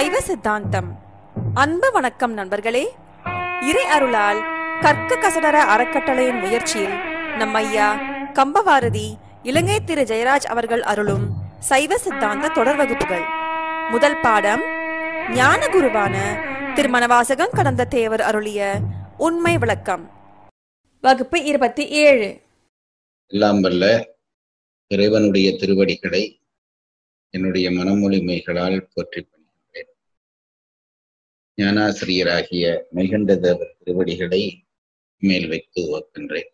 சைவ சித்தாந்தம் அன்பு வணக்கம் நண்பர்களே இறை அருளால் கற்க கசடர அறக்கட்டளையின் முயற்சியில் நம் ஐயா கம்பவாரதி இலங்கை திரு ஜெயராஜ் அவர்கள் அருளும் சைவ சித்தாந்த தொடர் வகுப்புகள் முதல் பாடம் ஞான குருவான திருமணவாசகம் கடந்த தேவர் அருளிய உண்மை விளக்கம் வகுப்பு இருபத்தி ஏழு எல்லாம் வல்ல இறைவனுடைய திருவடிகளை என்னுடைய மனமொழிமைகளால் போற்றி பணிகின்றேன் ஞானாசிரியராகிய மெய்கண்ட தேவர் திருவடிகளை மேல் வைத்து ஓர்க்கின்றேன்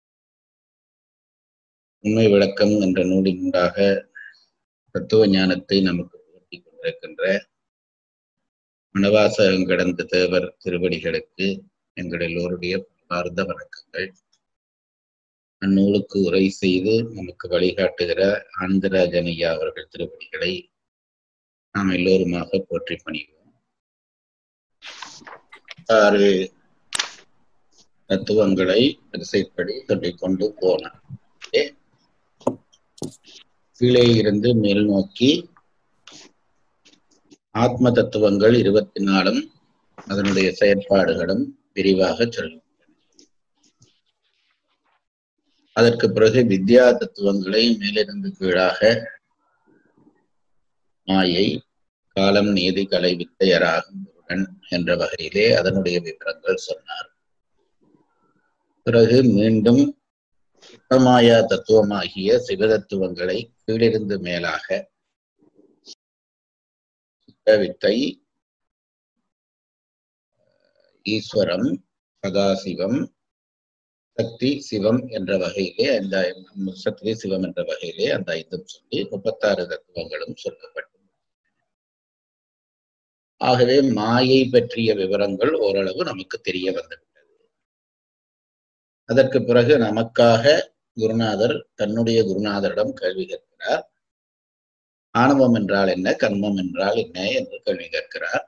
உண்மை விளக்கம் என்ற நூலினூடாக தத்துவ ஞானத்தை நமக்கு புகட்டி கொண்டிருக்கின்ற மனவாசகம் கடந்த தேவர் திருவடிகளுக்கு எங்கள் எல்லோருடைய பார்ந்த வணக்கங்கள் அந்நூலுக்கு உரை செய்து நமக்கு வழிகாட்டுகிற ஆனந்தராஜன் ஐயா அவர்கள் திருவடிகளை நாம் எல்லோருமாக போற்றி பணிவோம் ஆறு தத்துவங்களை வரிசைப்படி சொல்லிக் கொண்டு போனார் கீழே இருந்து மேல் நோக்கி ஆத்ம தத்துவங்கள் இருபத்தி நாலும் அதனுடைய செயற்பாடுகளும் விரிவாக சொல்லும் அதற்கு பிறகு வித்யா தத்துவங்களை மேலிருந்து கீழாக மாயை காலம் நீதி கலை வித்தையராகும் முருகன் என்ற வகையிலே அதனுடைய விவரங்கள் சொன்னார் பிறகு மீண்டும் சுத்தமாயா தத்துவமாகிய சிவதத்துவங்களை கீழிருந்து மேலாக சித்த வித்தை ஈஸ்வரம் சதாசிவம் சக்தி சிவம் என்ற வகையிலே அந்த சக்தி சிவம் என்ற வகையிலே அந்த ஐந்தும் சொல்லி முப்பத்தாறு தத்துவங்களும் சொல்லப்பட்டு ஆகவே மாயை பற்றிய விவரங்கள் ஓரளவு நமக்கு தெரிய வந்துவிட்டது அதற்கு பிறகு நமக்காக குருநாதர் தன்னுடைய குருநாதரிடம் கேள்வி கேட்கிறார் ஆணவம் என்றால் என்ன கர்மம் என்றால் என்ன என்று கேள்வி கேட்கிறார்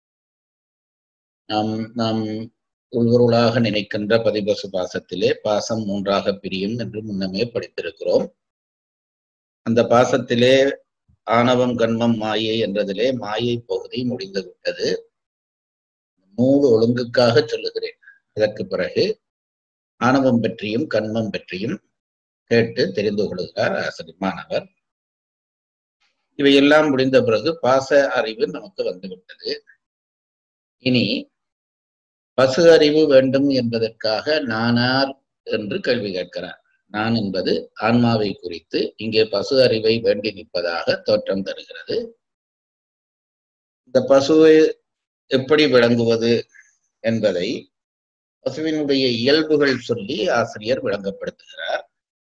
நாம் நாம் உள்வருளாக நினைக்கின்ற பதிபசு பாசத்திலே பாசம் மூன்றாக பிரியும் என்று முன்னமே படித்திருக்கிறோம் அந்த பாசத்திலே ஆணவம் கண்மம் மாயை என்றதிலே மாயை பகுதி முடிந்து விட்டது நூல் ஒழுங்குக்காக சொல்லுகிறேன் அதற்கு பிறகு ஆணவம் பற்றியும் கண்மம் பற்றியும் கேட்டு தெரிந்து கொள்கிறார் ஆசிரியர் மாணவர் இவையெல்லாம் முடிந்த பிறகு பாச அறிவு நமக்கு வந்துவிட்டது இனி பசு அறிவு வேண்டும் என்பதற்காக நானார் என்று கேள்வி கேட்கிறார் நான் என்பது ஆன்மாவை குறித்து இங்கே பசு அறிவை வேண்டி நிற்பதாக தோற்றம் தருகிறது இந்த பசுவை எப்படி விளங்குவது என்பதை பசுவினுடைய இயல்புகள் சொல்லி ஆசிரியர் விளங்கப்படுத்துகிறார்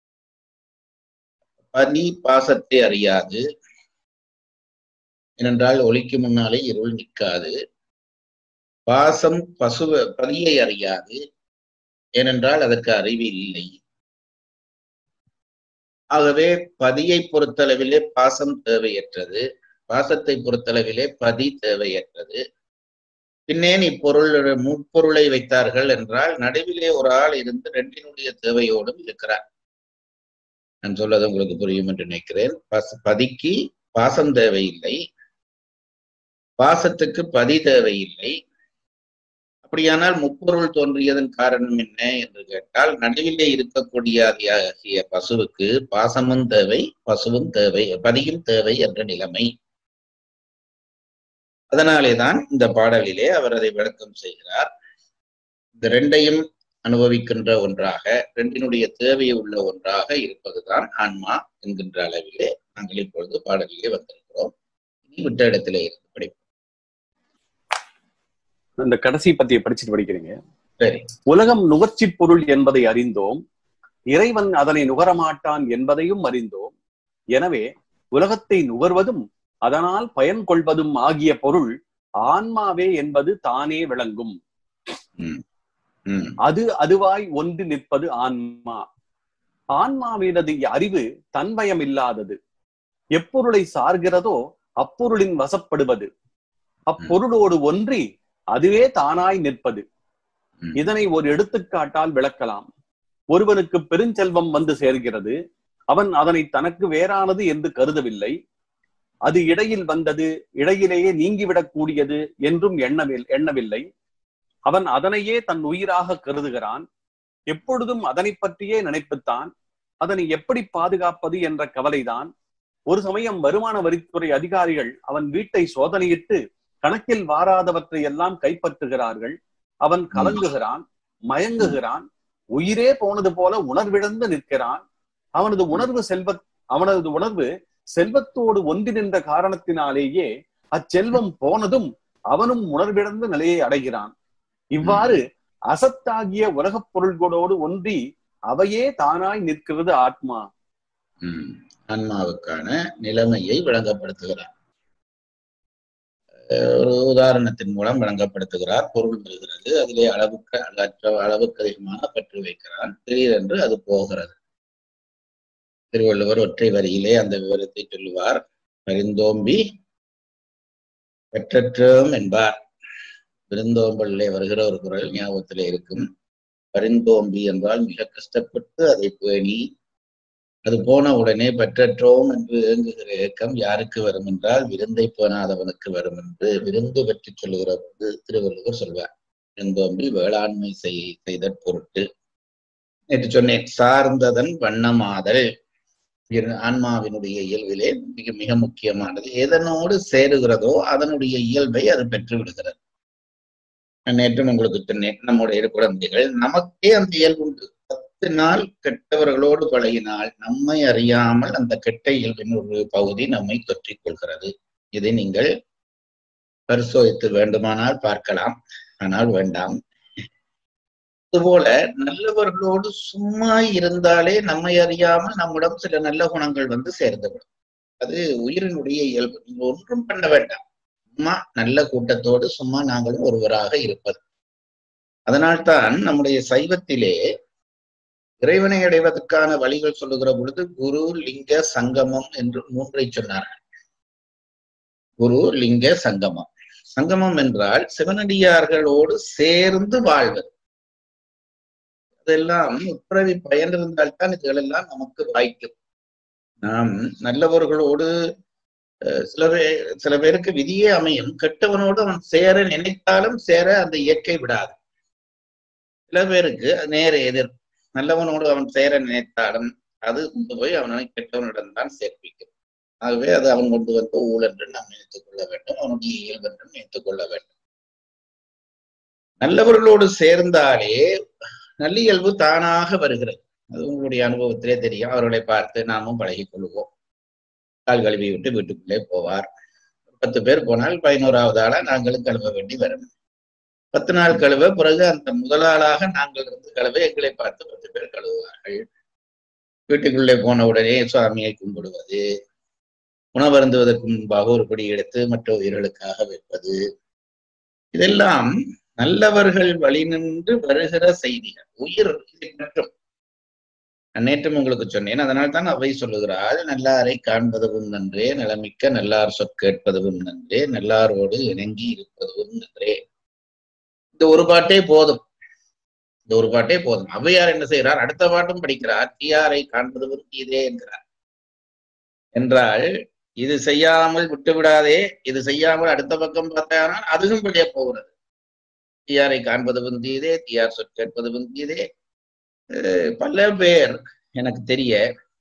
பனி பாசத்தை அறியாது ஏனென்றால் ஒளிக்கு முன்னாலே இருள் நிற்காது பாசம் பசுவ பதியை அறியாது ஏனென்றால் அதற்கு அறிவு இல்லை ஆகவே பதியை பொறுத்தளவிலே பாசம் தேவையற்றது பாசத்தை பொறுத்தளவிலே பதி தேவையற்றது பின்னேன் இப்பொருள் முப்பொருளை வைத்தார்கள் என்றால் நடுவிலே ஒரு ஆள் இருந்து ரெண்டினுடைய தேவையோடும் இருக்கிறார் நான் சொல்வது உங்களுக்கு புரியும் என்று நினைக்கிறேன் பஸ் பதிக்கு பாசம் தேவையில்லை பாசத்துக்கு பதி தேவையில்லை அப்படியானால் முப்பொருள் தோன்றியதன் காரணம் என்ன என்று கேட்டால் நடுவிலே இருக்கக்கூடிய ஆகிய பசுவுக்கு பாசமும் தேவை பசுவும் தேவை பதியும் தேவை என்ற நிலைமை அதனாலேதான் இந்த பாடலிலே அவர் அதை விளக்கம் செய்கிறார் இந்த ரெண்டையும் அனுபவிக்கின்ற ஒன்றாக ரெண்டினுடைய தேவை உள்ள ஒன்றாக இருப்பதுதான் ஆன்மா என்கின்ற அளவிலே நாங்கள் இப்பொழுது பாடலிலே வந்திருக்கிறோம் இனி விட்ட இடத்திலே இருந்து படிப்போம் இந்த கடைசி பத்தியை படிச்சுட்டு படிக்கிறீங்க சரி உலகம் நுகர்ச்சிப் பொருள் என்பதை அறிந்தோம் இறைவன் அதனை நுகரமாட்டான் என்பதையும் அறிந்தோம் எனவே உலகத்தை நுகர்வதும் அதனால் பயன் கொள்வதும் ஆகிய பொருள் ஆன்மாவே என்பது தானே விளங்கும் ம் அது அதுவாய் ஒன்று நிற்பது ஆன்மா ஆன்மாவினது அறிவு தன்வயம் இல்லாதது எப்பொருளை சார்கிறதோ அப்பொருளின் வசப்படுவது அப்பொருளோடு ஒன்றி அதுவே தானாய் நிற்பது ம். இதனை ஒரு எடுத்துக்காட்டால் விளக்கலாம் ஒருவனுக்கு பெருஞ்செல்வம் வந்து சேர்கிறது அவன் அதனை தனக்கு வேறானது என்று கருதவில்லை அது இடையில் வந்தது இடையிலேயே நீங்கிவிடக் கூடியது என்றும் எண்ணவில் எண்ணவில்லை அவன் அதனையே தன் உயிராக கருதுகிறான் எப்பொழுதும் அதனை பற்றியே நினைப்புத்தான் அதனை எப்படி பாதுகாப்பது என்ற கவலைதான் ஒரு சமயம் வருமான வரித்துறை அதிகாரிகள் அவன் வீட்டை சோதனையிட்டு கணக்கில் வாராதவற்றை எல்லாம் கைப்பற்றுகிறார்கள் அவன் கலங்குகிறான் மயங்குகிறான் உயிரே போனது போல உணர்விழந்து நிற்கிறான் அவனது உணர்வு செல்வ அவனது உணர்வு செல்வத்தோடு ஒன்றி நின்ற காரணத்தினாலேயே அச்செல்வம் போனதும் அவனும் உணர்விழந்த நிலையை அடைகிறான் இவ்வாறு அசத்தாகிய உலகப் பொருள்களோடு ஒன்றி அவையே தானாய் நிற்கிறது ஆத்மா ம். ஆன்மாவுக்கான நிலைமையை விளங்கப்படுத்துகிறார் அஹ் ஒரு உதாரணத்தின் மூலம் விளங்கப்படுத்துகிறார் பொருள் வருகிறது அதிலே அளவுக்கு அளற்ற அளவுக்கு அதிகமாக பற்று வைக்கிறான் திடீரென்று அது போகிறது திருவள்ளுவர் ஒற்றை வரியிலே அந்த விவரத்தை சொல்லுவார் பரிந்தோம்பி பெற்றற்றோம் என்பார் விருந்தோம்பலிலே வருகிற ஒரு குரல் ஞாபகத்திலே இருக்கும் பரிந்தோம்பி என்றால் மிக கஷ்டப்பட்டு அதை பேணி அது போன உடனே பெற்றற்றோம் என்று ஏங்குகிற ஏக்கம் யாருக்கு வரும் என்றால் விருந்தை பேணாதவனுக்கு வரும் என்று விருந்து பற்றி சொல்லுகிற போது திருவள்ளுவர் சொல்வார் விருந்தோம்பி வேளாண்மை செய் செய்த பொருட்டு நேற்று சொன்னேன் சார்ந்ததன் வண்ணமாதல் இரு- ஆன்மாவினுடைய இயல்பிலே மிக மிக முக்கியமானது எதனோடு சேருகிறதோ அதனுடைய இயல்பை அது பெற்று விடுகிறது நான் நேற்றும் உங்களுக்கு சொன்னேன் நம்முடைய குழந்தைகள் நமக்கே அந்த இயல்பு உண்டு பத்து நாள் கெட்டவர்களோடு பழகினால் நம்மை அறியாமல் அந்த கெட்ட இயல்பின் ஒரு பகுதி நம்மை தொற்றிக் கொள்கிறது இதை நீங்கள் பரிசோதித்து வேண்டுமானால் பார்க்கலாம் ஆனால் வேண்டாம் அதுபோல நல்லவர்களோடு சும்மா இருந்தாலே நம்மை அறியாமல் நம்மிடம் சில நல்ல குணங்கள் வந்து சேர்ந்துவிடும் அது உயிரினுடைய இயல்பு நீங்க ஒன்றும் பண்ண வேண்டாம் சும்மா நல்ல கூட்டத்தோடு சும்மா நாங்களும் ஒருவராக இருப்பது அதனால்தான் நம்முடைய சைவத்திலே இறைவனை அடைவதற்கான வழிகள் சொல்லுகிற பொழுது குரு லிங்க சங்கமம் என்று மூன்றை சொன்னார்கள் குரு லிங்க சங்கமம் சங்கமம் என்றால் சிவனடியார்களோடு சேர்ந்து வாழ்வது அதெல்லாம் உட்பிறவி பயன் இருந்தால்தான் இதுகளெல்லாம் நமக்கு வாய்க்கும் நாம் நல்லவர்களோடு அஹ், சில பேர் சில பேருக்கு விதியே அமையும் கெட்டவனோடு அவன் சேர நினைத்தாலும் சேர அந்த இயற்கை விடாது சில பேருக்கு அது நேர எதிர் நல்லவனோடு அவன் சேர நினைத்தாலும் அது கொண்டு போய் அவனை கெட்டவனிடம் தான் சேர்ப்பிக்கும் ஆகவே அது அவன் கொண்டு வந்த ஊழல் என்று நாம் நினைத்துக் கொள்ள வேண்டும் அவனுடைய இயல்பு என்று நினைத்துக் கொள்ள வேண்டும் நல்லவர்களோடு சேர்ந்தாலே நல்லியல்பு தானாக வருகிறது அது உங்களுடைய அனுபவத்திலே தெரியும் அவர்களை பார்த்து நாமும் பழகிக் கொள்வோம் கால் கழுவி விட்டு வீட்டுக்குள்ளே போவார் பத்து பேர் போனால் பதினோராவது ஆளா நாங்களும் கழுவ வேண்டி வரும் பத்து நாள் கழுவ பிறகு அந்த முதலாளாக நாங்கள் இருந்து கழுவ எங்களை பார்த்து பத்து பேர் கழுவுவார்கள் வீட்டுக்குள்ளே போன உடனே சுவாமியை கும்பிடுவது உணவருந்துவதற்கு முன்பாக ஒரு படி எடுத்து மற்ற உயிர்களுக்காக வைப்பது இதெல்லாம் நல்லவர்கள் வழி நின்று வருகிற செய்திகள் உயிர் இதை மற்றும் நான் நேற்றும் உங்களுக்கு சொன்னேன் அதனால் தான் அவை சொல்லுகிறாள் நல்லாரை காண்பதுவும் நன்றே நலமிக்க நல்லார் சொற்கேட்பதுவும் நன்றே நல்லாரோடு இணங்கி இருப்பதுவும் நன்றே இந்த ஒரு பாட்டே போதும் இந்த ஒரு பாட்டே போதும் ஔவையார் என்ன செய்கிறார் அடுத்த பாட்டும் படிக்கிறார் தீயாரை காண்பதுவும் தீதே என்கிறார் என்றால் இது செய்யாமல் விட்டு விடாதே இது செய்யாமல் அடுத்த பக்கம் பார்த்தானால் அதுவும் வெளியே போகிறது தீயாரை காண்பதுவும் தீதே தீயார் சொற்கேட்பதுவும் தீதே அஹ் பல பேர் எனக்கு தெரிய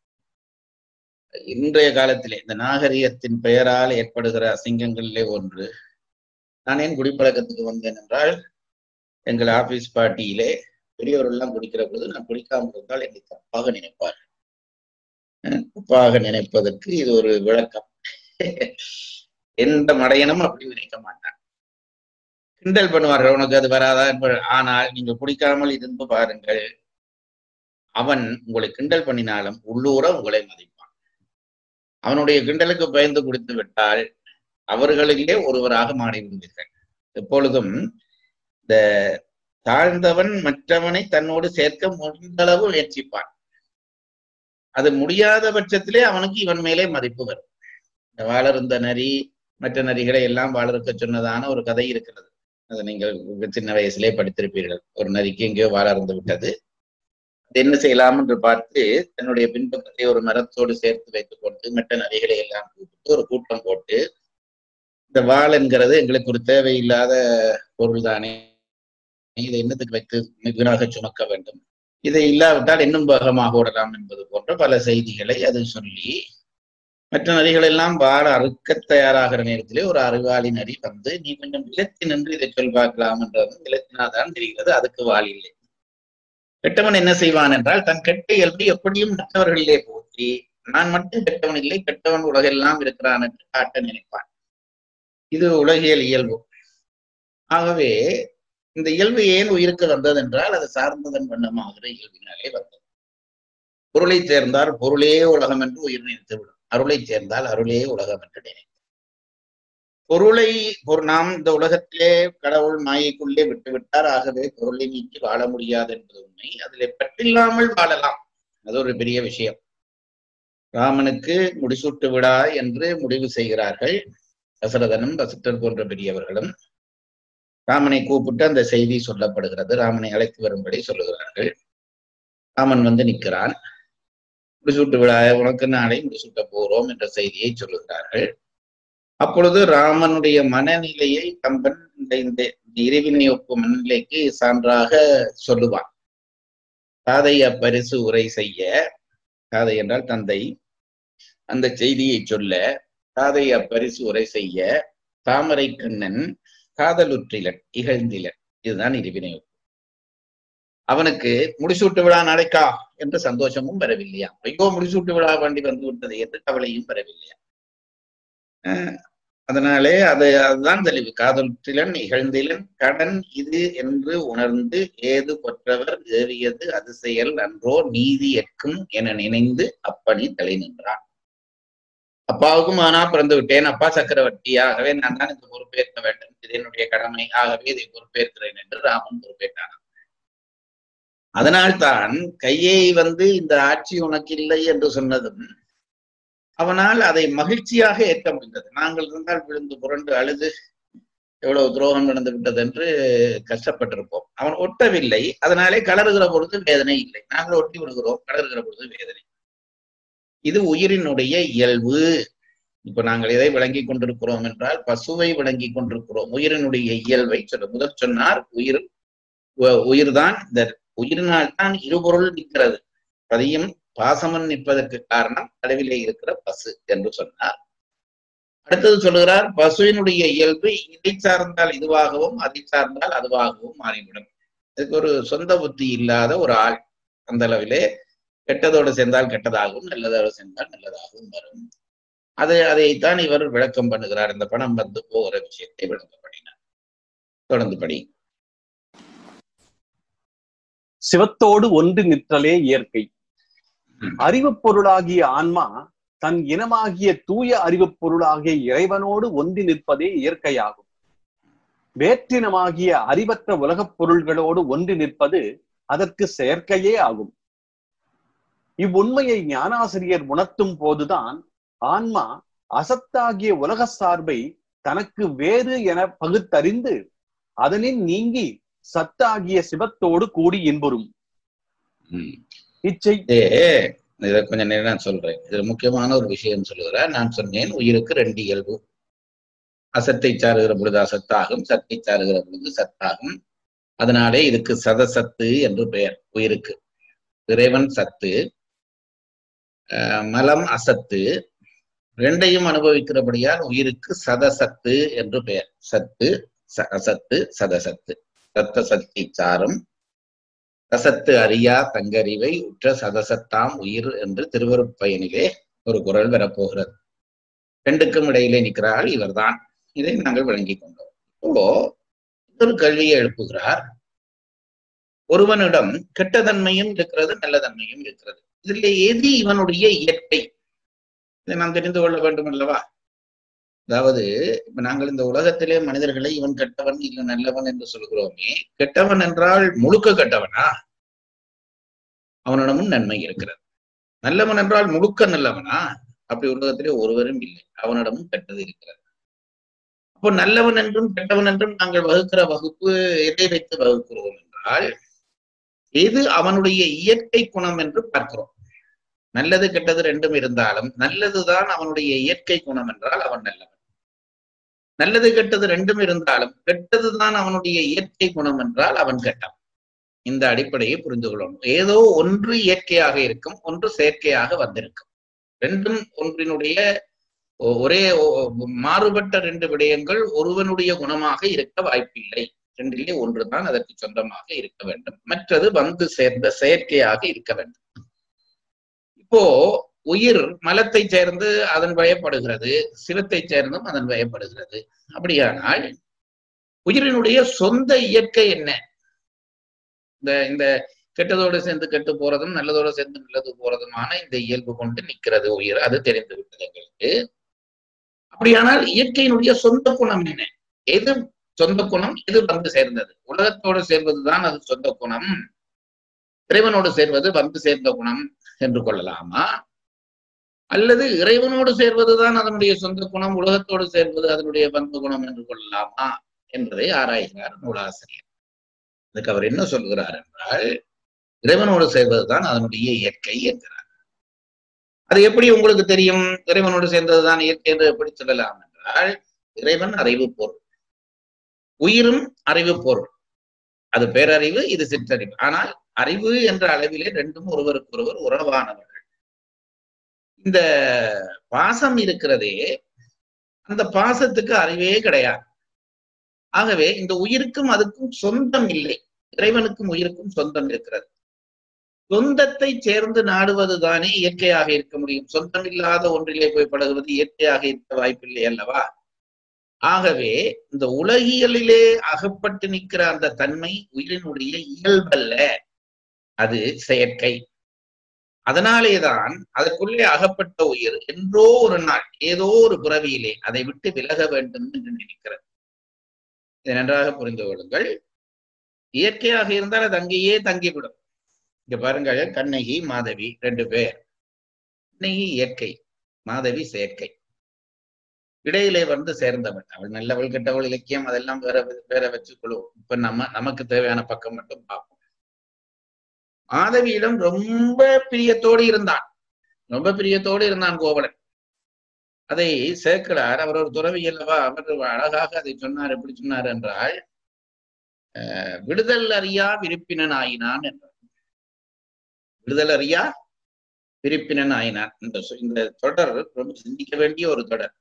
இன்றைய காலத்திலே இந்த நாகரிகத்தின் பெயரால் ஏற்படுகிற அசிங்கங்களிலே ஒன்று நான் ஏன் குடிப்பழக்கத்துக்கு வந்தேன் என்றால் எங்கள் ஆபீஸ் பார்ட்டியிலே பெரியவர்கள் எல்லாம் குடிக்கிற பொழுது நான் குடிக்காமல் இருந்தால் என்னை தப்பாக நினைப்பார் அஹ் தப்பாக நினைப்பதற்கு இது ஒரு விளக்கம் எந்த மடையனும் அப்படி நினைக்க மாட்டான் கிண்டல் பண்ணுவார்கள் உனக்கு அது வராதா என்ப- ஆனால் நீங்கள் குடிக்காமல் இருந்து பாருங்கள் அவன் உங்களை கிண்டல் பண்ணினாலும் உள்ளூர உங்களை மதிப்பான் அவனுடைய கிண்டலுக்கு பயந்து குடித்து விட்டால் அவர்களிலே ஒருவராக மாறிவிடுவீர்கள் எப்பொழுதும் இந்த தாழ்ந்தவன் மற்றவனை தன்னோடு சேர்க்க முடிந்தளவு முயற்சிப்பான் அது முடியாத பட்சத்திலே அவனுக்கு இவன் மேலே மதிப்பு வரும் இந்த வாளருந்த நரி மற்ற நரிகளை எல்லாம் வாழறுக்க சொன்னதான ஒரு கதை இருக்கிறது அதை நீங்கள் சின்ன வயசுலே படித்திருப்பீர்கள் ஒரு நரிக்கு எங்கேயோ வாழ இருந்து விட்டது அது என்ன செய்யலாம் என்று பார்த்து தன்னுடைய பின்பக்கத்தை ஒரு மரத்தோடு சேர்த்து வைத்துக் கொண்டு மற்ற நதிகளை எல்லாம் கூப்பிட்டு ஒரு கூட்டம் போட்டு இந்த வாள் என்கிறது எங்களுக்கு ஒரு தேவையில்லாத பொருள் தானே இதை என்னத்துக்கு வைத்து வீணாக சுமக்க வேண்டும் இதை இல்லாவிட்டால் இன்னும் வேகமாக ஓடலாம் என்பது போன்ற பல செய்திகளை அது சொல்லி மற்ற நரிகள் எல்லாம் வாழ அறுக்க தயாராகிற நேரத்திலே ஒரு அறிவாளி நரி வந்து நீ கொஞ்சம் நிலத்தி நின்று இதை சொல் பார்க்கலாம் என்றது நிலத்தினாதான் தெரிகிறது அதுக்கு வாள் இல்லை கெட்டவன் என்ன செய்வான் என்றால் தன் கெட்ட இயல்பை எப்படியும் மற்றவர்களிலே போற்றி நான் மட்டும் கெட்டவன் இல்லை கெட்டவன் உலகெல்லாம் இருக்கிறான் என்று காட்ட நினைப்பான் இது உலகியல் இயல்பு ஆகவே இந்த இயல்பு ஏன் உயிருக்கு வந்தது என்றால் அது சார்ந்ததன் வண்ணமாகிற இயல்பினாலே வந்தது பொருளை சேர்ந்தால் பொருளே உலகம் என்று உயிர் நினைத்து விடும் அருளை சேர்ந்தால் அருளே உலகம் என்று நினைக்கும் பொருளை பொரு நாம் இந்த உலகத்திலே கடவுள் மாயைக்குள்ளே விட்டு விட்டார் ஆகவே பொருளை நீக்கி வாழ முடியாது என்பது உண்மை அதிலே பற்றில்லாமல் வாழலாம் அது ஒரு பெரிய விஷயம் ராமனுக்கு முடிசூட்டு விடா என்று முடிவு செய்கிறார்கள் தசரதனும் வசிட்டர் போன்ற பெரியவர்களும் ராமனை கூப்பிட்டு அந்த செய்தி சொல்லப்படுகிறது ராமனை அழைத்து வரும்படி சொல்லுகிறார்கள் ராமன் வந்து நிற்கிறான் முடிசூட்டு விழா உனக்கு நாளை முடிசூட்ட போறோம் என்ற செய்தியை சொல்லுகிறார்கள் அப்பொழுது ராமனுடைய மனநிலையை கம்பன் இந்த இந்த இறைவினை ஒப்பு மனநிலைக்கு சான்றாக சொல்லுவான் தாதை அப்பரிசு உரை செய்ய தாதை என்றால் தந்தை அந்த செய்தியை சொல்ல தாதை அப்பரிசு உரை செய்ய தாமரை கண்ணன் காதலுற்றிலன் இகழ்ந்திலன் இதுதான் இறைவினை ஒப்பு அவனுக்கு முடிசூட்டு விழா நடக்கா என்று சந்தோஷமும் வரவில்லையா ஐயோ முடிசூட்டு விழா வண்டி வந்து விட்டது என்று கவலையும் வரவில்லையா அதனாலே அது அதுதான் தெளிவு காதலுற்றிலன் இகழ்ந்திலன் கடன் இது என்று உணர்ந்து ஏது கொற்றவர் ஏறியது அது செயல் அன்றோ நீதி எட்கும் என நினைந்து அப்பணி தலை நின்றான் அப்பாவுக்கும் ஆனா பிறந்து விட்டேன் அப்பா சக்கரவர்த்தியாகவே நான் தான் இந்த பொறுப்பேற்க வேண்டும் இது என்னுடைய கடமை ஆகவே இதை பொறுப்பேற்கிறேன் என்று ராமன் பொறுப்பேற்றான் அதனால்தான் கையை வந்து இந்த ஆட்சி உனக்கு இல்லை என்று சொன்னதும் அவனால் அதை மகிழ்ச்சியாக ஏற்க முடிந்தது நாங்கள் இருந்தால் விழுந்து புரண்டு அழுது எவ்வளவு துரோகம் நடந்து விட்டது என்று கஷ்டப்பட்டிருப்போம் அவன் ஒட்டவில்லை அதனாலே கலருகிற பொழுது வேதனை இல்லை நாங்கள் ஒட்டி விடுகிறோம் கலருகிற பொழுது வேதனை இது உயிரினுடைய இயல்பு இப்ப நாங்கள் எதை விளங்கி கொண்டிருக்கிறோம் என்றால் பசுவை விளங்கி கொண்டிருக்கிறோம் உயிரினுடைய இயல்பை சொல்ல முதல் சொன்னார் உயிர் உயிர் தான் இந்த உயிரினால் தான் இருபொருள் நிற்கிறது பதியும் பாசமன் நிற்பதற்கு காரணம் கடவிலே இருக்கிற பசு என்று சொன்னார் அடுத்தது சொல்லுகிறார் பசுவினுடைய இயல்பு இதை சார்ந்தால் இதுவாகவும் அதை சார்ந்தால் அதுவாகவும் மாறிவிடும் இதுக்கு ஒரு சொந்த புத்தி இல்லாத ஒரு ஆள் அந்த அளவிலே கெட்டதோடு சேர்ந்தால் கெட்டதாகவும் நல்லதோடு சேர்ந்தால் நல்லதாகவும் வரும் அது அதைத்தான் இவர் விளக்கம் பண்ணுகிறார் இந்த பணம் வந்து போகிற விஷயத்தை விளக்கம் பண்ணினார் தொடர்ந்து படி சிவத்தோடு ஒன்று நிற்றலே இயற்கை அறிவுப் பொருளாகிய ஆன்மா தன் இனமாகிய தூய அறிவுப் பொருளாகிய இறைவனோடு ஒன்றி நிற்பதே இயற்கையாகும் வேற்றினமாகிய அறிவற்ற உலகப் பொருள்களோடு ஒன்றி நிற்பது அதற்கு செயற்கையே ஆகும் இவ்வுண்மையை ஞானாசிரியர் உணர்த்தும் போதுதான் ஆன்மா அசத்தாகிய உலக சார்பை தனக்கு வேறு என பகுத்தறிந்து அதனில் நீங்கி சத்தாகிய சிவத்தோடு கூடி இன்புறும் இச்சை இதை கொஞ்ச நேரம் நான் சொல்றேன் இதுல முக்கியமான ஒரு விஷயம் சொல்லுகிறேன் நான் சொன்னேன் உயிருக்கு ரெண்டு இயல்பு அசத்தை சாருகிற பொழுது அசத்தாகும் சத்தை சாருகிற பொழுது சத்தாகும் அதனாலே இதுக்கு சதசத்து என்று பெயர் உயிருக்கு இறைவன் சத்து மலம் அசத்து ரெண்டையும் அனுபவிக்கிறபடியால் உயிருக்கு சதசத்து என்று பெயர் சத்து அசத்து சதசத்து சத்த சக்தி சாரும் ரசத்து அறியா தங்கறிவை உற்ற சதசத்தாம் உயிர் என்று திருவருட்பயனிலே ஒரு குரல் வரப்போகிறது ரெண்டுக்கும் இடையிலே நிற்கிறாள் இவர்தான் இதை நாங்கள் விளங்கிக் கொண்டோம் இப்போ ஒரு கேள்வியை எழுப்புகிறார் ஒருவனிடம் கெட்ட தன்மையும் இருக்கிறது நல்ல தன்மையும் இருக்கிறது இதுல எது இவனுடைய இயற்கை இதை நாம் தெரிந்து கொள்ள வேண்டும் அல்லவா அதாவது இப்ப நாங்கள் இந்த உலகத்திலே மனிதர்களை இவன் கெட்டவன் இல்லை நல்லவன் என்று சொல்கிறோமே கெட்டவன் என்றால் முழுக்க கெட்டவனா அவனிடமும் நன்மை இருக்கிறது நல்லவன் என்றால் முழுக்க நல்லவனா அப்படி உலகத்திலே ஒருவரும் இல்லை அவனிடமும் கெட்டது இருக்கிறது அப்போ நல்லவன் என்றும் கெட்டவன் என்றும் நாங்கள் வகுக்கிற வகுப்பு எதை வைத்து வகுக்கிறோம் என்றால் எது அவனுடைய இயற்கை குணம் என்று பார்க்கிறோம் நல்லது கெட்டது ரெண்டும் இருந்தாலும் நல்லதுதான் அவனுடைய இயற்கை குணம் என்றால் அவன் நல்லவன் நல்லது கெட்டது ரெண்டும் இருந்தாலும் கெட்டதுதான் அவனுடைய இயற்கை குணம் என்றால் அவன் கெட்டவன் இந்த அடிப்படையை புரிந்து கொள்ளணும் ஏதோ ஒன்று இயற்கையாக இருக்கும் ஒன்று செயற்கையாக வந்திருக்கும் ரெண்டும் ஒன்றினுடைய ஒ- ஒரே ஒ- மாறுபட்ட ரெண்டு விடயங்கள் ஒருவனுடைய குணமாக இருக்க வாய்ப்பில்லை ரெண்டிலே ஒன்றுதான் அதற்கு சொந்தமாக இருக்க வேண்டும் மற்றது வந்து சேர்ந்த செயற்கையாக இருக்க வேண்டும் இப்போ உயிர் மலத்தை சேர்ந்து அதன் வயப்படுகிறது சிவத்தை சேர்ந்தும் அதன் வயப்படுகிறது அப்படியானால் உயிரினுடைய சொந்த இயற்கை என்ன இந்த இந்த கெட்டதோடு சேர்ந்து கெட்டு போறதும் நல்லதோடு சேர்ந்து நல்லது போறதுமான இந்த இயல்பு கொண்டு நிக்கிறது உயிர் அது தெரிந்து விட்டது எங்களுக்கு அப்படியானால் இயற்கையினுடைய சொந்த குணம் என்ன எது சொந்த குணம் எது வந்து சேர்ந்தது உலகத்தோடு சேர்வதுதான் அது சொந்த குணம் இறைவனோடு சேர்வது வந்து சேர்ந்த குணம் என்று கொள்ளலாமா அல்லது இறைவனோடு சேர்வதுதான் அதனுடைய சொந்த குணம் உலகத்தோடு சேர்வது அதனுடைய பண்பு குணம் என்று கொள்ளலாமா என்பதை ஆராய்கிறார் நூலாசிரியர் அதுக்கு அவர் என்ன சொல்கிறார் என்றால் இறைவனோடு சேர்வதுதான் அதனுடைய இயற்கை என்கிறார் அது எப்படி உங்களுக்கு தெரியும் இறைவனோடு சேர்ந்ததுதான் இயற்கை என்று எப்படி சொல்லலாம் என்றால் இறைவன் அறிவு பொருள் உயிரும் அறிவு பொருள் அது பேரறிவு இது சிற்றறிவு ஆனால் அறிவு என்ற அளவிலே ரெண்டும் ஒருவருக்கு ஒருவர் உறவானவர்கள் இந்த பாசம் இருக்கிறதே அந்த பாசத்துக்கு அறிவே கிடையாது ஆகவே இந்த உயிருக்கும் அதுக்கும் சொந்தம் இல்லை இறைவனுக்கும் உயிருக்கும் சொந்தம் இருக்கிறது சொந்தத்தை சேர்ந்து நாடுவதுதானே இயற்கையாக இருக்க முடியும் சொந்தம் இல்லாத ஒன்றிலே போய் பழகுவது இயற்கையாக இருக்க வாய்ப்பில்லை அல்லவா ஆகவே இந்த உலகியலிலே அகப்பட்டு நிற்கிற அந்த தன்மை உயிரினுடைய இயல்பல்ல அது செயற்கை அதனாலேதான் அதற்குள்ளே அகப்பட்ட உயிர் என்றோ ஒரு நாள் ஏதோ ஒரு பிறவியிலே அதை விட்டு விலக வேண்டும் என்று நினைக்கிறது இதை நன்றாக புரிந்து கொள்ளுங்கள் இயற்கையாக இருந்தால் அது அங்கேயே தங்கிவிடும் இங்க பாருங்கள் கண்ணகி மாதவி ரெண்டு பேர் கண்ணகி இயற்கை மாதவி செயற்கை இடையிலே வந்து சேர்ந்தவள் அவள் நல்லவள் கெட்டவள் இலக்கியம் அதெல்லாம் வேற வேற வச்சுக்கொள்வோம் இப்ப நம்ம நமக்கு தேவையான பக்கம் மட்டும் பார்ப்போம் மாதவியிடம் ரொம்ப பிரியத்தோடு இருந்தான் ரொம்ப பிரியத்தோடு இருந்தான் கோவலன் அதை சேர்க்கிறார் அவர் ஒரு துறவி அல்லவா அவர் அழகாக அதை சொன்னார் எப்படி சொன்னார் என்றால் அஹ், விடுதல் அறியா விருப்பினன் ஆயினான் என்றார் விடுதல் அறியா விருப்பினன் ஆயினான் இந்த சொ- இந்த தொடர் ரொம்ப சிந்திக்க வேண்டிய ஒரு தொடர்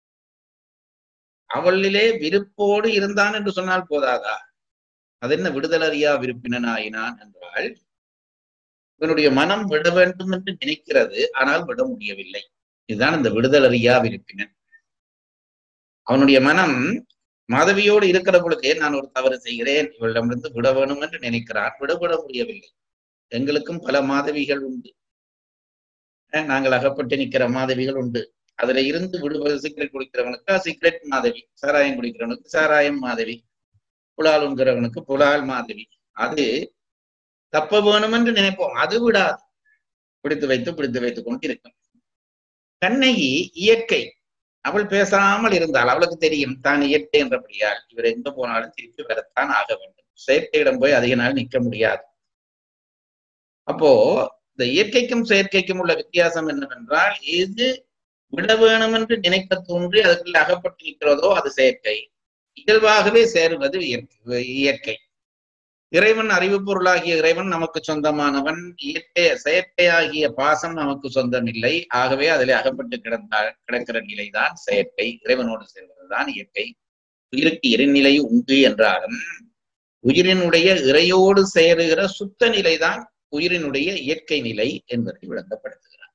அவளிலே விருப்போடு இருந்தான் என்று சொன்னால் போதாதா அது என்ன விடுதல் அறியா விருப்பினன் ஆயினான் என்றால் இவனுடைய மனம் விட வேண்டும் என்று நினைக்கிறது ஆனால் விட முடியவில்லை இதுதான் இந்த விடுதல் அறியா விருப்பினன் அவனுடைய மனம் மாதவியோடு இருக்கிற பொழுதே நான் ஒரு தவறு செய்கிறேன் இவளிடமிருந்து விட வேணும் என்று நினைக்கிறான் விடவிட முடியவில்லை எங்களுக்கும் பல மாதவிகள் உண்டு அஹ் நாங்கள் அகப்பட்டு நிற்கிற மாதவிகள் உண்டு அதுல இருந்து விடுவது சிகரெட் குடிக்கிறவனுக்கு சிகரெட் மாதவி சாராயம் குடிக்கிறவனுக்கு சாராயம் மாதவி புலால் உண்கிறவனுக்கு புலால் மாதவி அது தப்ப வேணும் என்று நினைப்போம் அது விடாது பிடித்து வைத்து பிடித்து வைத்துக் கொண்டு இருக்கும் கண்ணகி இயற்கை அவள் பேசாமல் இருந்தால் அவளுக்கு தெரியும் தான் இயற்கை என்றபடியால் இவர் எங்க போனாலும் திருப்பி வரத்தான் ஆக வேண்டும் செயற்கையிடம் போய் அதிக நாள் நிற்க முடியாது அப்போ இந்த இயற்கைக்கும் செயற்கைக்கும் உள்ள வித்தியாசம் என்னவென்றால் எது விட வேணும் என்று நினைக்க தோன்றி அதுக்குள்ள அகப்பட்டு நிற்கிறதோ அது செயற்கை இயல்பாகவே சேருவது இயற்கை இயற்கை இறைவன் அறிவு பொருளாகிய இறைவன் நமக்கு சொந்தமானவன் இயற்கை செயற்கையாகிய பாசம் நமக்கு சொந்தம் இல்லை ஆகவே அதில் அகப்பட்டு கிடந்தால் கிடக்கிற நிலைதான் செயற்கை இறைவனோடு சேர்வதுதான் இயற்கை உயிருக்கு இறைநிலை உண்டு என்றாலும் உயிரினுடைய இறையோடு சேருகிற சுத்த நிலைதான் உயிரினுடைய இயற்கை நிலை என்பதை விளங்கப்படுத்துகிறார்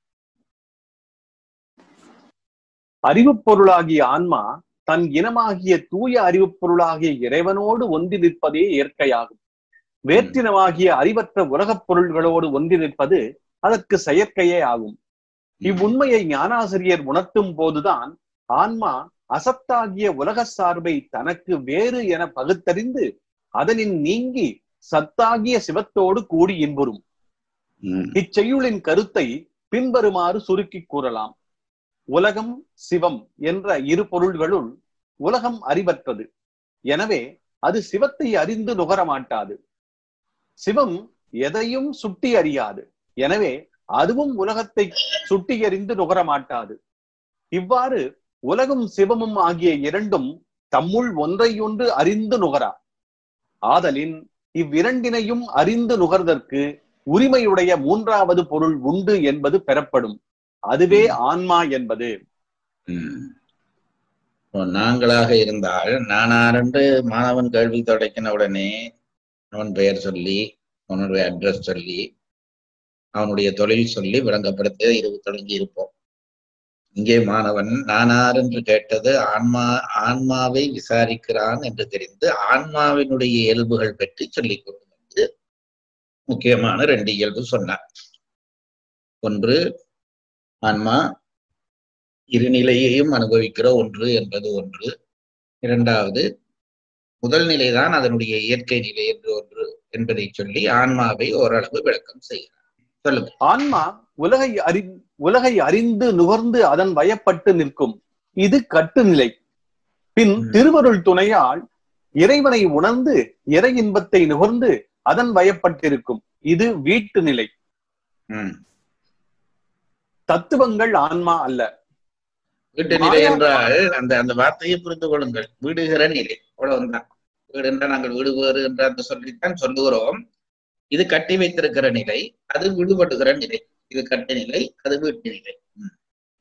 அறிவுப் பொருளாகிய ஆன்மா தன் இனமாகிய தூய அறிவுப் பொருளாகிய இறைவனோடு ஒன்றி நிற்பதே இயற்கையாகும் வேற்றினமாகிய அறிவற்ற உலகப் பொருள்களோடு ஒன்றி நிற்பது அதற்கு செயற்கையே ஆகும் இவ்வுண்மையை ஞானாசிரியர் உணர்த்தும் போதுதான் ஆன்மா அசத்தாகிய உலக சார்பை தனக்கு வேறு என பகுத்தறிந்து அதனின் நீங்கி சத்தாகிய சிவத்தோடு கூடி இன்புறும் உம் இச்செய்யுளின் கருத்தை பின்வருமாறு சுருக்கிக் கூறலாம் உலகம் சிவம் என்ற இரு பொருள்களுள் உலகம் அறிவற்றது எனவே அது சிவத்தை அறிந்து நுகர மாட்டாது சிவம் எதையும் சுட்டி அறியாது எனவே அதுவும் உலகத்தை சுட்டி எறிந்து நுகர மாட்டாது இவ்வாறு உலகும் சிவமும் ஆகிய இரண்டும் தம்முள் ஒன்றையொன்று அறிந்து நுகரா ஆதலின் இவ்விரண்டினையும் அறிந்து நுகர்தற்கு உரிமையுடைய மூன்றாவது பொருள் உண்டு என்பது பெறப்படும் அதுவே ஆன்மா என்பது ம். இப்போ நாங்களாக இருந்தால் நானாரென்று மாணவன் கேள்வி தொடக்கின உடனே அவன் பெயர் சொல்லி அவனுடைய அட்ரஸ் சொல்லி அவனுடைய தொழில் சொல்லி விளங்கப்படுத்த இரு தொடங்கி இருப்போம் இங்கே மாணவன் நானார் என்று கேட்டது ஆன்மா ஆன்மாவை விசாரிக்கிறான் என்று தெரிந்து ஆன்மாவினுடைய இயல்புகள் பற்றி சொல்லிக் கொண்டு வந்து முக்கியமான ரெண்டு இயல்பு சொன்னார் ஒன்று ஆன்மா இருநிலையையும் அனுபவிக்கிற ஒன்று என்பது ஒன்று இரண்டாவது முதல் நிலைதான் அதனுடைய இயற்கை நிலை என்று ஒன்று என்பதை சொல்லி ஆன்மாவை ஓரளவு விளக்கம் செய்கிறார் சொல்லுங்க ஆன்மா உலகை அறி உலகை அறிந்து நுகர்ந்து அதன் வயப்பட்டு நிற்கும் இது கட்டுநிலை பின் ம். திருவருள் துணையால் இறைவனை உணர்ந்து இறை இன்பத்தை நுகர்ந்து அதன் வயப்பட்டிருக்கும் இது வீட்டு நிலை ம். தத்துவங்கள் ஆன்மா அல்ல வீட்டு நிலை மாயா- என்றால் அந்த அந்த வார்த்தையை புரிந்து கொள்ளுங்கள் வீடுகிற நிலை அவ்வளவுதான் வீடு என்றால் நாங்கள் வீடு வேறு என்று அந்த சொல்லித்தான் சொல்லுகிறோம் இது கட்டி வைத்திருக்கிற நிலை அது விடுபடுகிற நிலை இது கட்டு நிலை அது வீட்டு நிலை ம்.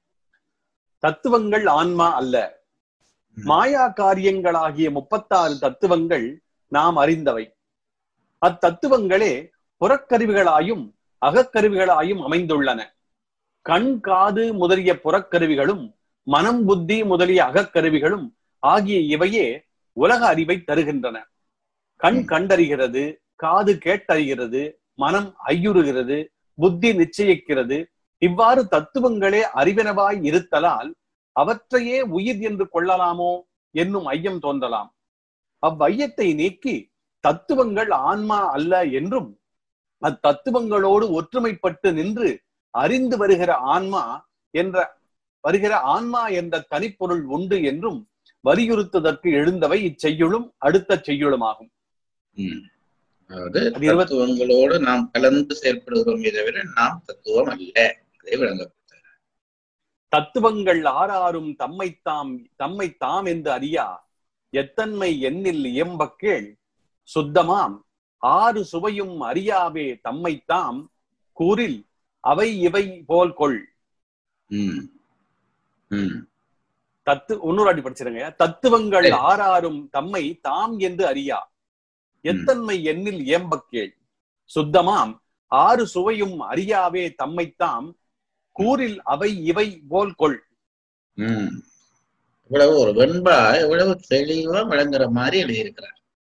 தத்துவங்கள் ஆன்மா அல்ல ம். மாயா காரியங்களாகிய முப்பத்தாறு தத்துவங்கள் நாம் அறிந்தவை அத்தத்துவங்களே புறக்கருவிகளாயும் அகக்கருவிகளாயும் அமைந்துள்ளன கண் காது முதலிய புறக்கருவிகளும் மனம் புத்தி முதலிய அகக்கருவிகளும் ஆகிய இவையே உலக அறிவை தருகின்றன கண் ம். கண்டறிகிறது காது கேட்டறிகிறது மனம் ஐயுறுகிறது புத்தி நிச்சயிக்கிறது இவ்வாறு தத்துவங்களே அறிவெனவாய் இருத்தலால் அவற்றையே உயிர் என்று கொள்ளலாமோ என்னும் ஐயம் தோன்றலாம் அவ்வையத்தை நீக்கி தத்துவங்கள் ஆன்மா அல்ல என்றும் அத்தத்துவங்களோடு ஒற்றுமைப்பட்டு நின்று அறிந்து வருகிற ஆன்மா என்ற வருகிற ஆன்மா என்ற தனிப்பொருள் உண்டு என்றும் வலியுறுத்துவதற்கு எழுந்தவை இச்செய்யுளும் அடுத்த செய்யுளுமாகும் ம். அதாவது அது இருபத்- தத்துவங்களோடு நாம் கலந்து செயல்படுகிறோமே தவிர நாம் தத்துவம் அல்ல அதை விளங்கப்படுத்த தத்துவங்கள் ஆறாரும் தம்மைத்தாம் தம்மை தாம் என்று அறியா எத்தன்மை எண்ணில் இயம்பக் கேள் சுத்தமாம் ஆறு சுவையும் அறியாவே தம்மைத்தாம் கூறில் அவை இவை போல் கொள் ம் ம் தத்து இன்னொரு அடி படிச்சிருங்க தத்துவங்கள் சரி. ஆறாரும் தம்மை தாம் என்று அறியா எத்தன்மை எண்ணில் இயம்பக் கேள் சுத்தமாம் ஆறு சுவையும் அறியாவே தம்மைத்தாம் கூறில் அவை இவை போல் கொள் ம் இவ்வளவு ஒரு வெண்பா இவ்வளவு தெளிவா விளங்குற மாதிரி எழுதியிருக்கிறார்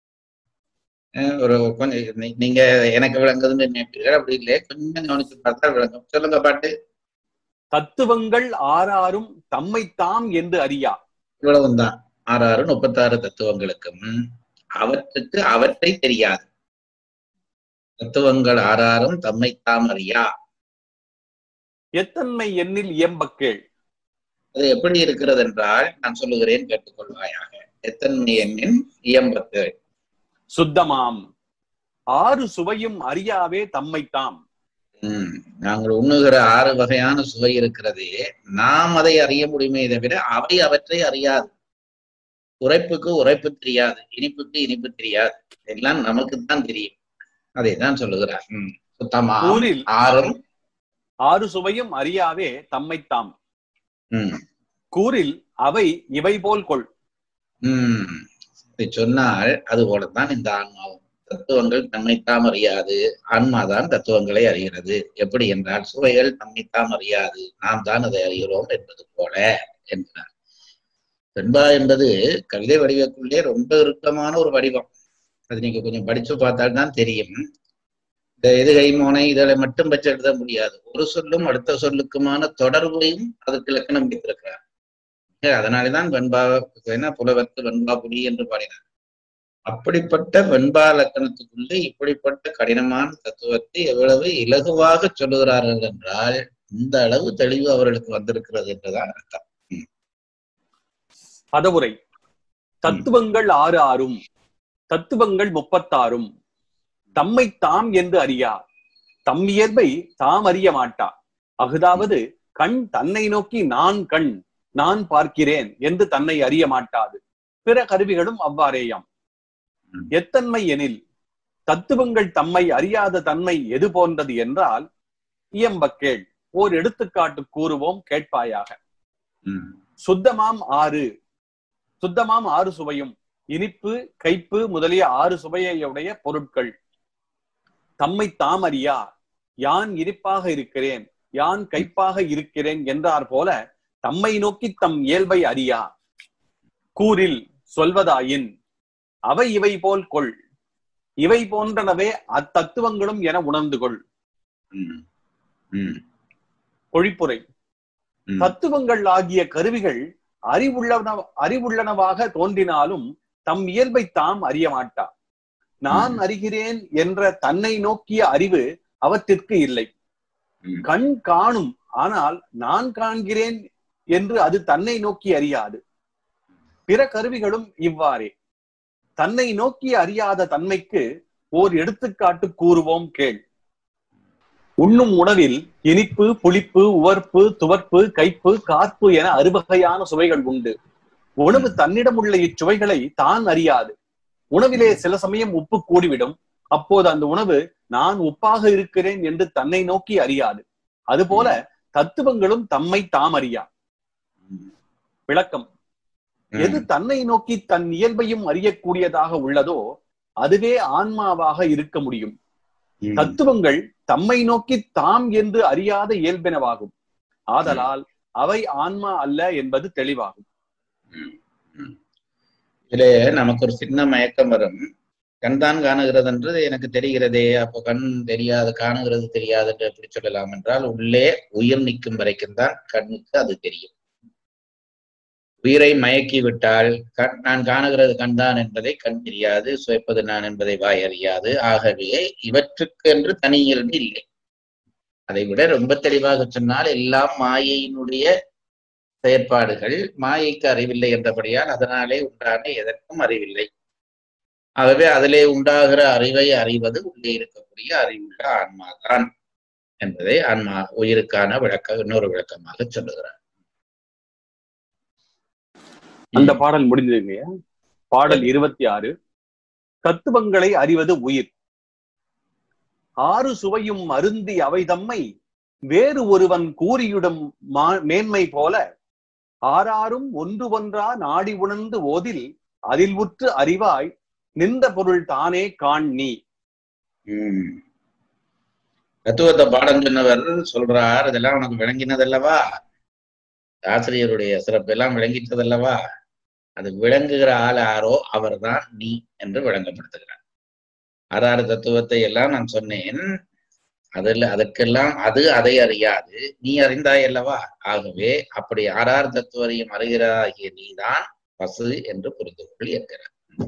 அஹ் ஒரு கொஞ்சம் நீ- நீங்க எனக்கு விளங்குதுன்னு நினைப்பீர்கள் அப்படி இல்லையே கொஞ்சம் கவனிச்சு பார்த்தா விளங்கும் சொல்லுங்க பாட்டு தத்துவங்கள் ஆறாரும் தம்மைத்தாம் என்று அறியா இவ்வளவுதான் ஆறு ஆறு முப்பத்தாறு தத்துவங்களுக்கும் அவற்றுக்கு அவற்றை தெரியாது தத்துவங்கள் ஆறாரும் தம்மை தாம் அறியா எத்தன்மை எண்ணில் இயம்பக் கேள் அது எப்படி இருக்கிறது என்றால் நான் சொல்லுகிறேன் கேட்டுக்கொள்வாயாக எத்தன்மை எண்ணின் இயம்பத்து சுத்தமாம் ஆறு சுவையும் அறியாவே தம்மைத்தாம் உம் நாங்கள் உண்ணுகிற ஆறு வகையான சுவை இருக்கிறதே நாம் அதை அறிய முடியுமே தவிர அவை அவற்றை அறியாது உரைப்புக்கு உரைப்பு தெரியாது இனிப்புக்கு இனிப்பு தெரியாது எல்லாம் நமக்குத்தான் தெரியும் அதை தான் சொல்லுகிறார் உம் சுத்தமா ஊரில் ஆறும் ஆறு சுவையும் அறியாவே தம்மைத்தாம் உம் கூறில் அவை இவை போல் கொள் உம் இதை சொன்னால் அது போலத்தான் இந்த ஆன்மாவும் தத்துவங்கள் தம்மைத்தாம் அறியாது ஆன்மாதான் தத்துவங்களை அறிகிறது எப்படி என்றால் சுவைகள் தம்மைத்தாம் அறியாது நாம் தான் அதை அறிகிறோம் என்பது போல என்கிறார் வெண்பா என்பது கவிதை வடிவத்துள்ளே ரொம்ப இறுக்கமான ஒரு வடிவம் அது நீங்க கொஞ்சம் படிச்சு பார்த்தால்தான் தெரியும் இந்த எதுகை மோனை இதழை மட்டும் வச்சு எழுத முடியாது ஒரு சொல்லும் அடுத்த சொல்லுக்குமான தொடர்பையும் அதுக்கு இலக்கணம் வைத்திருக்கிறார் அதனாலேதான் வெண்பா என்ன புலவர்க்கு வெண்பா புலி என்று பாடினார் அப்படிப்பட்ட வெண்பா லக்கணத்துக்குள்ளே இப்படிப்பட்ட கடினமான தத்துவத்தை எவ்வளவு இலகுவாக சொல்லுகிறார்கள் என்றால் இந்த அளவு தெளிவு அவர்களுக்கு வந்திருக்கிறது என்றுதான் அர்த்தம் பதவுரை தத்துவங்கள் ஆறு ஆறும் தத்துவங்கள் முப்பத்தாறும் தம்மை தாம் என்று அறியார் தம் இயல்பை தாம் அறிய மாட்டார் அஃதாவது கண் தன்னை நோக்கி நான் கண் நான் பார்க்கிறேன் என்று தன்னை அறிய மாட்டாது பிற கருவிகளும் அவ்வாறேயாம் ம். எத்தன்மை எனில் தத்துவங்கள் தம்மை அறியாத தன்மை எது போன்றது என்றால் இயம்பக் கேள் ஓர் எடுத்துக்காட்டு கூறுவோம் கேட்பாயாக ம், சுத்தமாம் ஆறு சுத்தமாம் ஆறு சுவையும் இனிப்பு கைப்பு முதலிய ஆறு சுவையுடைய பொருட்கள் தம்மை தாம் அறியா யான் இனிப்பாக இருக்கிறேன் யான் கைப்பாக இருக்கிறேன் என்றார் போல தம்மை நோக்கி தம் இயல்பை அறியா கூறில் சொல்வதாயின் அவை இவை போல் கொள் இவை போன்றனவே அத்தத்துவங்களும் என உணர்ந்து கொள் ம், ம், பொழிப்புரை ம். தத்துவங்கள் ஆகிய கருவிகள் அறிவுள்ளன அறிவுள்ளனவாக தோன்றினாலும் தம் இயல்பை தாம் அறிய மாட்டா நான் ம். அறிகிறேன் என்ற தன்னை நோக்கிய அறிவு அவற்றிற்கு இல்லை ம். கண் காணும் ஆனால் நான் காண்கிறேன் என்று அது தன்னை நோக்கி அறியாது பிற கருவிகளும் இவ்வாறே தன்னை நோக்கி அறியாத தன்மைக்கு ஓர் எடுத்துக்காட்டு கூறுவோம் கேள் உண்ணும் உணவில் இனிப்பு புளிப்பு உவர்ப்பு துவர்ப்பு கைப்பு கார்ப்பு என அறுவகையான சுவைகள் உண்டு உணவு தன்னிடமுள்ள இச்சுவைகளை தான் அறியாது உணவிலே சில சமயம் உப்பு கூடிவிடும் அப்போது அந்த உணவு நான் உப்பாக இருக்கிறேன் என்று தன்னை நோக்கி அறியாது அதுபோல தத்துவங்களும் தம்மை தாம் அறியா ம். விளக்கம் எது தன்னை நோக்கி தன் இயல்பையும் அறியக்கூடியதாக உள்ளதோ அதுவே ஆன்மாவாக இருக்க முடியும் ம். தத்துவங்கள் தம்மை நோக்கி தாம் என்று அறியாத இயல்பினவாகும் ஆதலால் அவை ஆன்மா அல்ல என்பது தெளிவாகும் இதுல நமக்கு ஒரு சின்ன மயக்கம் வரும் கண் தான் காணுகிறது என்று எனக்கு தெரிகிறதே அப்ப கண் தெரியாது காணுகிறது தெரியாது என்று எப்படி சொல்லலாம் என்றால் உள்ளே உயிர் நிற்கும் வரைக்கும் தான் கண்ணுக்கு அது தெரியும் உயிரை மயக்கி விட்டால் கண் நான் காணுகிறது கண்தான் என்பதை கண் தெரியாது சுவைப்பது நான் என்பதை வாய் அறியாது ஆகவே இவற்றுக்கு என்று தனி இயல்பு இல்லை அதை விட ரொம்ப தெளிவாக சொன்னால் எல்லாம் மாயையினுடைய செயற்பாடுகள் மாயைக்கு அறிவில்லை என்றபடியால் அதனாலே உண்டான எதற்கும் அறிவில்லை ஆகவே அதிலே உண்டாகிற அறிவை அறிவது உள்ளே இருக்கக்கூடிய அறிவுள்ள ஆன்மாதான் என்பதை ஆன்மா உயிருக்கான விளக்க இன்னொரு விளக்கமாக சொல்லுகிறார் அந்த பாடல் முடிஞ்சதுங்க பாடல் இருபத்தி ஆறு தத்துவங்களை அறிவது உயிர் ஆறு சுவையும் அருந்தி அவை தம்மை வேறு ஒருவன் கூறியிடும் மா- மேன்மை போல ஆறாரும் ஒன்று ஒன்றா நாடி உணர்ந்து ஓதில் அதில் உற்று அறிவாய் நின்ற பொருள் தானே காண் நீ உம் தத்துவத்தை பாடம் சொன்னவர் சொல்றார் இதெல்லாம் உனக்கு விளங்கினதல்லவா ஆசிரியருடைய சிறப்பெல்லாம் விளங்கிட்டதல்லவா அது விளங்குகிற ஆள் யாரோ அவர்தான் நீ என்று விளங்கப்படுத்துகிறார் ஆறாறு தத்துவத்தை எல்லாம் நான் சொன்னேன் அதில் அதற்கெல்லாம் அது அதை அறியாது நீ அறிந்தாய் அல்லவா ஆகவே அப்படி ஆறாறு தத்துவரையும் அறிகிறாகிய நீதான் பசு என்று புரிந்து கொள் என்கிறார்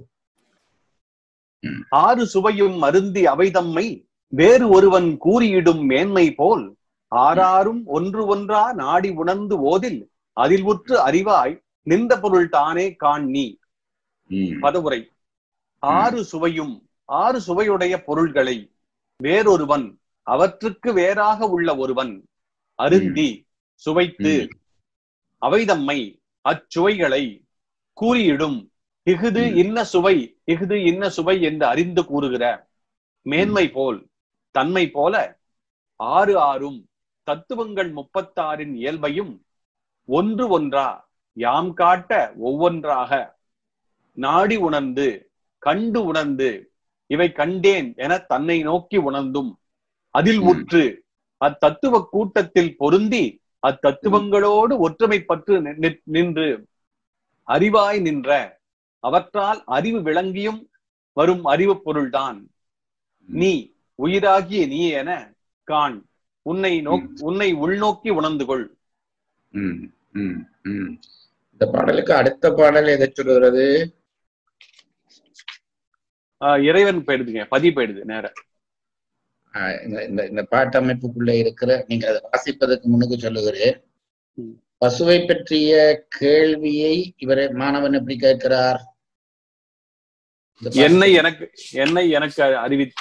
ஆறு சுவையும் அருந்தி அவை தம்மை வேறு ஒருவன் கூறியிடும் மேன்மை போல் ஆறாரும் ஒன்று ஒன்றா நாடி உணர்ந்து ஓதில் அதில் உற்று அறிவாய் நின்ற பொருள் தானே காண் நீ உம் பதவுரை ஆறு சுவையும் ஆறு சுவையுடைய பொருள்களை வேறொருவன் அவற்றுக்கு வேறாக உள்ள ஒருவன் அருந்தி சுவைத்து உம் அவைதம்மை அச்சுவைகளை கூறியிடும் இஃது ம். இன்ன சுவை இஃது இன்ன சுவை என்று அறிந்து கூறுகிற மேன்மை போல் தன்மை போல ஆறு ஆறும் தத்துவங்கள் முப்பத்தாறின் இயல்பையும் ஒன்று ஒன்றா யாம் காட்ட ஒவ்வொன்றாக நாடி உணர்ந்து கண்டு உணர்ந்து இவை கண்டேன் என தன்னை நோக்கி உணர்ந்தும் அதில் ம். உற்று அத்தத்துவ கூட்டத்தில் பொருந்தி அத்தத்துவங்களோடு ஒற்றுமைப்பட்டு நி- நி- நின்று அறிவாய் நின்ற அவற்றால் அறிவு விளங்கியும் வரும் அறிவு பொருள்தான் நீ உயிராகிய நீ என காண் உன்னை நோக் உன்னை உள்நோக்கி உணர்ந்து கொள் ம், ம், ம். இந்த பாடலுக்கு அடுத்த பாடல் எதை சொல்லுகிறது ஆஹ் இறைவன் போயிடுதுங்க பதி போயிடுது நேர ஆஹ் இந்த இந்த இந்த பாட்டமைப்புக்குள்ள இருக்கிற நீங்க அதை வாசிப்பதற்கு முன்னுக்கு சொல்லுகிறேன் ம். பசுவை பற்றிய கேள்வியை இவரை மாணவன் எப்படி கேட்கிறார் இந்த என்னை பாசத்தில் எனக்கு என்னை எனக்கு அறிவித்த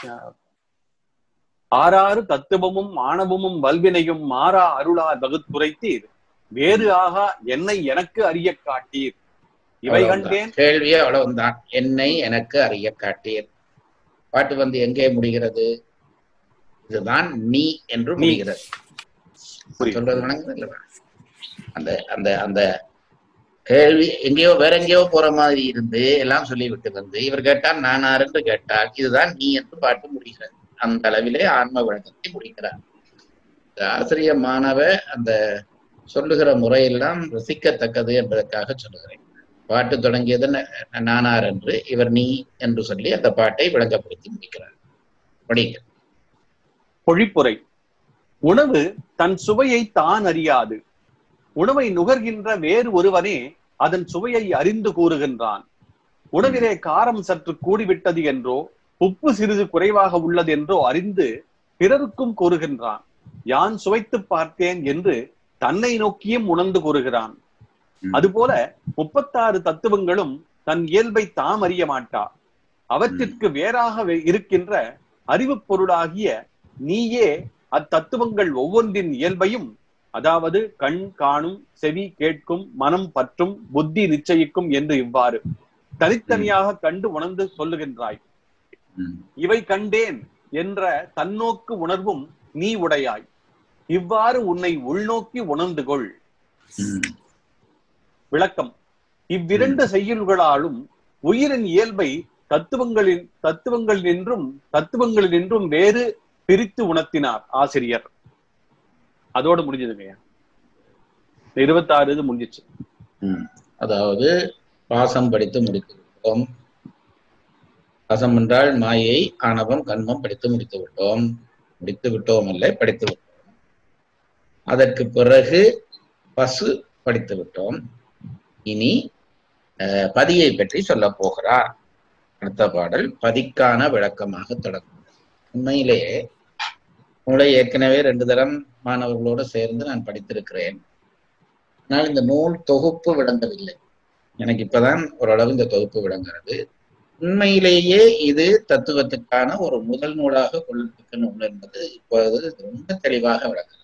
ஆறாறு தத்துவமும் ஆணவமும் வல்வினையும் மாறா அருளா வகுத்துரைத்தீர் வேறு ஆகா என்னை எனக்கு அறிய காட்டீர் இவை அவ்வளவுதான். கண்டேன் கேள்வியே அவ்வளவுதான் என்னை எனக்கு அறிய காட்டீர் பாட்டு வந்து எங்கே முடிகிறது இதுதான் நீ என்று நீ. முடிகிறது புரியுது. சொல்றது வணங்குது இல்லவா? அந்த அந்த அந்த கேள்வி எங்கேயோ வேற எங்கேயோ போற மாதிரி இருந்து எல்லாம் சொல்லிவிட்டு வந்து இவர் கேட்டால் நானார் என்று கேட்டால் இதுதான் நீ என்று பாட்டு முடிகிறது அந்த அளவிலே ஆன்ம விளக்கத்தை முடிக்கிறார் இந்த ஆசிரிய மாணவ அந்த சொல்லுகிற முறையெல்லாம் ரசிக்கத்தக்கது என்பதற்காக சொல்லுகிறேன் பாட்டு தொடங்கியது ந- நானார் என்று இவர் நீ என்று சொல்லி அந்த பாட்டை விளங்கப்படுத்தி முடிக்கிறார் படிங்க பொழிப்புரை உணவு தன் சுவையை தான் அறியாது உணவை நுகர்கின்ற வேறு ஒருவனே அதன் சுவையை அறிந்து கூறுகின்றான் உணவிலே காரம் சற்று கூடிவிட்டது என்றோ உப்பு சிறிது குறைவாக உள்ளது என்றோ அறிந்து பிறருக்கும் கூறுகின்றான் யான் சுவைத்து பார்த்தேன் என்று தன்னை நோக்கியும் உணர்ந்து கூறுகிறான் ம். அதுபோல முப்பத்தாறு தத்துவங்களும் தன் இயல்பை தாம் அறிய மாட்டா அவற்றிற்கு வேறாக வே- இருக்கின்ற அறிவுப் பொருளாகிய நீயே அத்தத்துவங்கள் ஒவ்வொன்றின் இயல்பையும் அதாவது கண் காணும் செவி கேட்கும் மனம் பற்றும் புத்தி நிச்சயிக்கும் என்று இவ்வாறு தனித்தனியாக கண்டு உணர்ந்து சொல்லுகின்றாய் ம். இவை கண்டேன் என்ற தன்னோக்கு உணர்வும் நீ உடையாய் இவ்வாறு உன்னை உள்நோக்கி உணர்ந்து கொள் ம். விளக்கம் இவ்விரண்டு செய்யுள்களாலும் உயிரின் இயல்பை தத்துவங்களின் தத்துவங்களினின்றும் தத்துவங்களினின்றும் வேறு பிரித்து உணர்த்தினார் ஆசிரியர் அதோட முடிஞ்சதுங்க இருபத்தாறு இது முடிஞ்சிச்சு ம். அதாவது பாசம் படித்து முடித்து விட்டோம் பாசம் என்றால் மாயை ஆணவம் கண்மம் படித்து முடித்து விட்டோம் முடித்து விட்டோம் அல்ல படித்து விட்டோம் அதற்கு பிறகு பசு படித்து விட்டோம் இனி அஹ், பதியை பற்றி சொல்ல போகிறார் அடுத்த பாடல் பதிக்கான விளக்கமாக தொடங்கும் உண்மையிலே நூலை ஏற்கனவே ரெண்டு தரம் மாணவர்களோடு சேர்ந்து நான் படித்திருக்கிறேன் ஆனால் இந்த நூல் தொகுப்பு விளங்கவில்லை எனக்கு இப்பதான் ஓரளவு இந்த தொகுப்பு விளங்குறது உண்மையிலேயே இது தத்துவத்துக்கான ஒரு முதல் நூலாக கொள்ளத்தக்க நூல் என்பது இப்போது ரொம்ப தெளிவாக விளங்குகிறது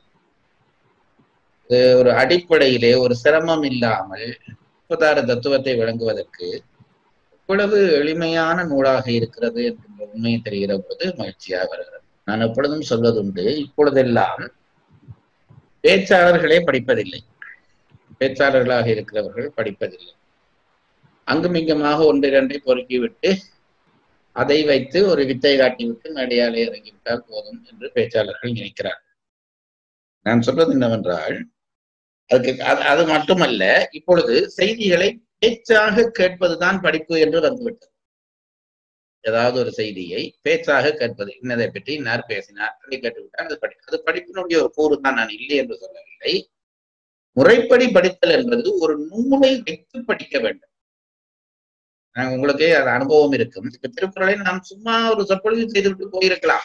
இது ஒரு அடிப்படையிலே ஒரு சிரமம் இல்லாமல் முப்பத்தாறு தத்துவத்தை விளங்குவதற்கு இவ்வளவு எளிமையான நூலாக இருக்கிறது என்கின்ற உண்மை தெரிகிற போது மகிழ்ச்சியாக வருகிறது நான் எப்பொழுதும் சொல்வதுண்டு இப்பொழுதெல்லாம் பேச்சாளர்களே படிப்பதில்லை பேச்சாளர்களாக இருக்கிறவர்கள் படிப்பதில்லை அங்கும் இங்குமாக ஒன்று இரண்டை பொறுக்கி விட்டு அதை வைத்து ஒரு வித்தை காட்டிவிட்டு நடையாலே இறங்கிவிட்டால் போதும் என்று பேச்சாளர்கள் நினைக்கிறார்கள் நான் சொல்றது என்னவென்றால் அதுக்கு அது அது மட்டுமல்ல இப்பொழுது செய்திகளை பேச்சாக கேட்பதுதான் படிப்பு என்று வந்துவிட்டது ஏதாவது ஒரு செய்தியை பேச்சாக கேட்பது இன்னதை பற்றி இன்னார் பேசினார் அதை கேட்டுவிட்டால் அது படி அது படிப்பினுடைய ஒரு கூறு தான் நான் இல்லை என்று சொல்லவில்லை முறைப்படி படித்தல் என்பது ஒரு நூலை வைத்து படிக்க வேண்டும் நான் உங்களுக்கே அது அனுபவம் இருக்கும் இப்ப திருக்குறளை நாம் சும்மா ஒரு சொற்பொழிவு செய்துவிட்டு போயிருக்கலாம்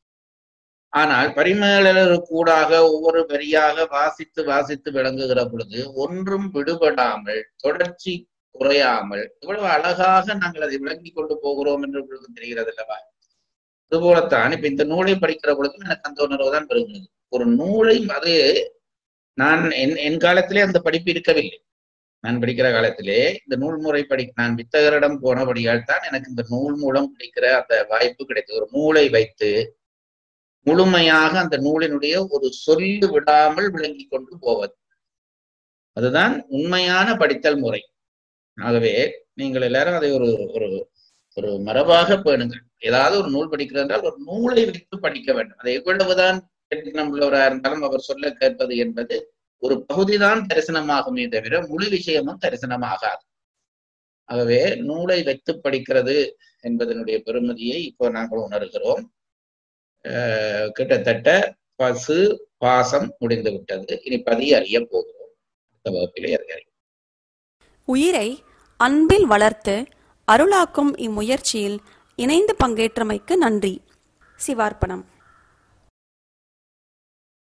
ஆனால் பரிமேலூடாக ஒவ்வொரு வரியாக வாசித்து வாசித்து விளங்குகிற பொழுது ஒன்றும் விடுபடாமல் தொடர்ச்சி குறையாமல் இவ்வளவு அழகாக நாங்கள் அதை விளங்கி கொண்டு போகிறோம் என்று உங்களுக்கு தெரிகிறது அல்லவா அதுபோலத்தான் இப்ப இந்த நூலை படிக்கிற பொழுதும் எனக்கு அந்த உணர்வு தான் பெறுகிறது ஒரு நூலை அது நான் என் என் காலத்திலே அந்த படிப்பு இருக்கவில்லை நான் படிக்கிற காலத்திலே இந்த நூல் முறை படி நான் வித்தகரிடம் போனபடியால் தான் எனக்கு இந்த நூல் மூலம் படிக்கிற அந்த வாய்ப்பு கிடைத்தது ஒரு நூலை வைத்து முழுமையாக அந்த நூலினுடைய ஒரு சொல்லு விடாமல் விளங்கி கொண்டு போவது அதுதான் உண்மையான படித்தல் முறை ஆகவே நீங்கள் எல்லாரும் அதை ஒரு ஒரு ஒரு மரபாக பேணுங்கள் ஏதாவது ஒரு நூல் படிக்கிறது என்றால் ஒரு நூலை வைத்து படிக்க வேண்டும் அதை எவ்வளவுதான் கெட்டினம் உள்ளவராக இருந்தாலும் அவர் சொல்ல கேட்பது என்பது ஒரு பகுதிதான் தரிசனமாகுமே தவிர முழு விஷயமும் தரிசனமாகாது ஆகவே நூலை வைத்து படிக்கிறது என்பதனுடைய பெருமதியை இப்போ நாங்கள் உணர்கிறோம் அஹ் கிட்டத்தட்ட பசு பாசம் முடிந்து விட்டது இனி பதி அறிய போகிறோம் அடுத்த வகுப்பிலே அதை அறிய உயிரை அன்பில் வளர்த்து அருளாக்கும் இம்முயற்சியில் இணைந்து பங்கேற்றமைக்கு நன்றி சிவார்ப்பணம்